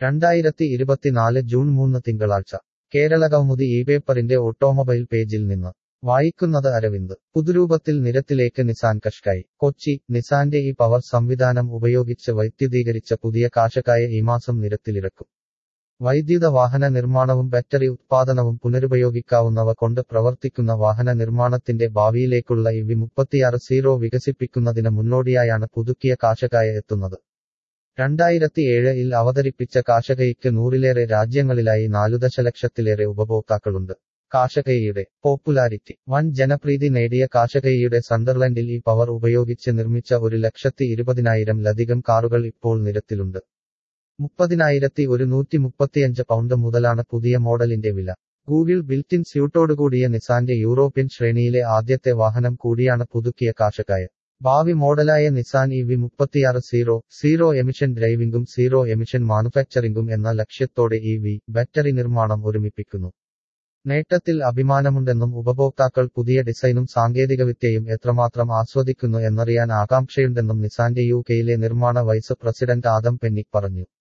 രണ്ടായിരത്തി ഇരുപത്തിനാല് ജൂൺ മൂന്ന് തിങ്കളാഴ്ച കേരള കൗമുദി ഈ പേപ്പറിന്റെ ഓട്ടോമൊബൈൽ പേജിൽ നിന്ന് വായിക്കുന്നത് അരവിന്ദ് പുതുരൂപത്തിൽ നിരത്തിലേക്ക് നിസാൻ കഷ്കായി കൊച്ചി നിസാന്റെ ഈ പവർ സംവിധാനം ഉപയോഗിച്ച് വൈദ്യുതീകരിച്ച പുതിയ കാഷകായ ഈ മാസം നിരത്തിലിറക്കും വൈദ്യുത വാഹന നിർമ്മാണവും ബാറ്ററി ഉത്പാദനവും പുനരുപയോഗിക്കാവുന്നവ കൊണ്ട് പ്രവർത്തിക്കുന്ന വാഹന നിർമ്മാണത്തിന്റെ ഭാവിയിലേക്കുള്ള ഇ വി മുപ്പത്തിയാറ് സീറോ വികസിപ്പിക്കുന്നതിന് മുന്നോടിയായാണ് പുതുക്കിയ കാഷകായ എത്തുന്നത് രണ്ടായിരത്തി ഏഴിൽ അവതരിപ്പിച്ച കാഷകയ്ക്ക് നൂറിലേറെ രാജ്യങ്ങളിലായി നാലു ദശലക്ഷത്തിലേറെ ഉപഭോക്താക്കളുണ്ട് കാഷകയുടെ പോപ്പുലാരിറ്റി വൻ ജനപ്രീതി നേടിയ കാഷകയുടെ സണ്ടർലൻഡിൽ ഈ പവർ ഉപയോഗിച്ച് നിർമ്മിച്ച ഒരു ലക്ഷത്തി ഇരുപതിനായിരം ലധികം കാറുകൾ ഇപ്പോൾ നിരത്തിലുണ്ട് മുപ്പതിനായിരത്തി ഒരുന്നൂറ്റി മുപ്പത്തിയഞ്ച് പൗണ്ട് മുതലാണ് പുതിയ മോഡലിന്റെ വില ഗൂഗിൾ ബിൽറ്റിൻ സ്യൂട്ടോടുകൂടിയ നിസാന്റെ യൂറോപ്യൻ ശ്രേണിയിലെ ആദ്യത്തെ വാഹനം കൂടിയാണ് പുതുക്കിയ കാഷകായ ഭാവി മോഡലായ നിസാൻ ഇ വി മുപ്പത്തിയാറ് സീറോ സീറോ എമിഷൻ ഡ്രൈവിംഗും സീറോ എമിഷൻ മാനുഫാക്ചറിംഗും എന്ന ലക്ഷ്യത്തോടെ ഇ വി ബാറ്ററി നിർമ്മാണം ഒരുമിപ്പിക്കുന്നു നേട്ടത്തിൽ അഭിമാനമുണ്ടെന്നും ഉപഭോക്താക്കൾ പുതിയ ഡിസൈനും സാങ്കേതികവിദ്യയും എത്രമാത്രം ആസ്വദിക്കുന്നു എന്നറിയാൻ ആകാംക്ഷയുണ്ടെന്നും നിസാന്റെ യു കെയിലെ നിർമ്മാണ വൈസ് പ്രസിഡന്റ് ആദം പെന്നിക് പറഞ്ഞു